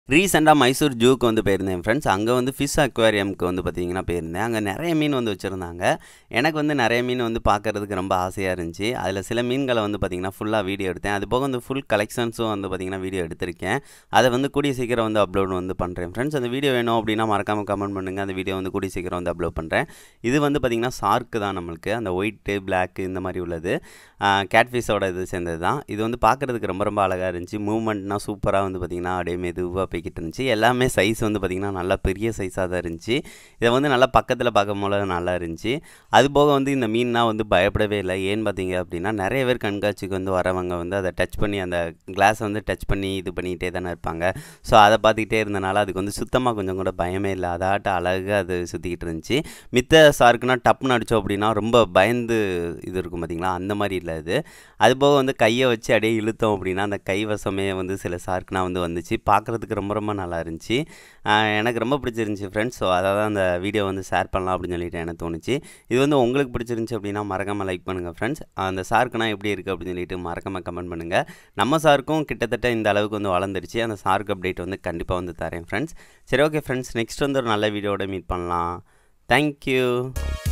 ரீசெண்டாக மைசூர் ஜூக்கு வந்து போயிருந்தேன் ஃப்ரெண்ட்ஸ் அங்கே வந்து ஃபிஷ் அக்வேரியம்க்கு வந்து பார்த்தீங்கன்னா போயிருந்தேன் அங்கே நிறைய மீன் வந்து வச்சுருந்தாங்க எனக்கு வந்து நிறைய மீன் வந்து பார்க்குறதுக்கு ரொம்ப ஆசையாக இருந்துச்சு அதில் சில மீன்களை வந்து பார்த்திங்கன்னா ஃபுல்லாக வீடியோ எடுத்தேன் அது போக வந்து ஃபுல் கலெக்ஷன்ஸும் வந்து பார்த்திங்கன்னா வீடியோ எடுத்திருக்கேன் அதை வந்து கூடிய சீக்கிரம் வந்து அப்லோட் வந்து பண்ணுறேன் ஃப்ரெண்ட்ஸ் அந்த வீடியோ வேணும் அப்படின்னா மறக்காமல் கமெண்ட் பண்ணுங்கள் அந்த வீடியோ வந்து கூடிய சீக்கிரம் வந்து அப்லோட் பண்ணுறேன் இது வந்து பார்த்திங்கன்னா சார்க்கு தான் நம்மளுக்கு அந்த ஒயிட்டு பிளாக்கு இந்த மாதிரி உள்ளது கேட்ஃபிஷோட இது சேர்ந்தது தான் இது வந்து பார்க்குறதுக்கு ரொம்ப ரொம்ப அழகாக இருந்துச்சு மூவ்மெண்ட்னா சூப்பராக வந்து பார்த்திங்கன்னா அப்படியே மெதுவாக போய்கிட்டு இருந்துச்சு எல்லாமே சைஸ் வந்து பார்த்திங்கன்னா நல்லா பெரிய சைஸாக தான் இருந்துச்சு இதை வந்து நல்லா பக்கத்தில் பார்க்கும் போல நல்லா இருந்துச்சு அது போக வந்து இந்த மீன்லாம் வந்து பயப்படவே இல்லை ஏன்னு பார்த்தீங்க அப்படின்னா நிறைய பேர் கண்காட்சிக்கு வந்து வரவங்க வந்து அதை டச் பண்ணி அந்த கிளாஸை வந்து டச் பண்ணி இது பண்ணிக்கிட்டே தானே இருப்பாங்க ஸோ அதை பார்த்துக்கிட்டே இருந்தனால அதுக்கு வந்து சுத்தமாக கொஞ்சம் கூட பயமே இல்லை அதாட்ட அழகாக அது சுற்றிக்கிட்டு இருந்துச்சு மித்த சார்க்குனா டப்புன்னு அடித்தோம் அப்படின்னா ரொம்ப பயந்து இது இருக்கும் பார்த்தீங்களா அந்த மாதிரி இல்லை இது அது போக வந்து கையை வச்சு அப்படியே இழுத்தோம் அப்படின்னா அந்த கைவசமே வந்து சில சார்க்குனா வந்து வந்துச்சு பார்க்குறதுக்கு ரொம்ப ரொம்ப நல்லா இருந்துச்சு எனக்கு ரொம்ப பிடிச்சிருந்துச்சி ஃப்ரெண்ட்ஸ் ஸோ அதை தான் அந்த வீடியோ வந்து ஷேர் பண்ணலாம் அப்படின்னு சொல்லிட்டு எனக்கு தோணுச்சு இது வந்து உங்களுக்கு பிடிச்சிருந்துச்சி அப்படின்னா மறக்காமல் லைக் பண்ணுங்கள் ஃப்ரெண்ட்ஸ் அந்த சார்க்குனா எப்படி இருக்குது அப்படின்னு சொல்லிட்டு மறக்காமல் கமெண்ட் பண்ணுங்கள் நம்ம சாருக்கும் கிட்டத்தட்ட இந்த அளவுக்கு வந்து வளர்ந்துருச்சு அந்த சார்க்கு அப்டேட் வந்து கண்டிப்பாக வந்து தரேன் ஃப்ரெண்ட்ஸ் சரி ஓகே ஃப்ரெண்ட்ஸ் நெக்ஸ்ட் வந்து ஒரு நல்ல வீடியோட மீட் பண்ணலாம் தேங்க்யூ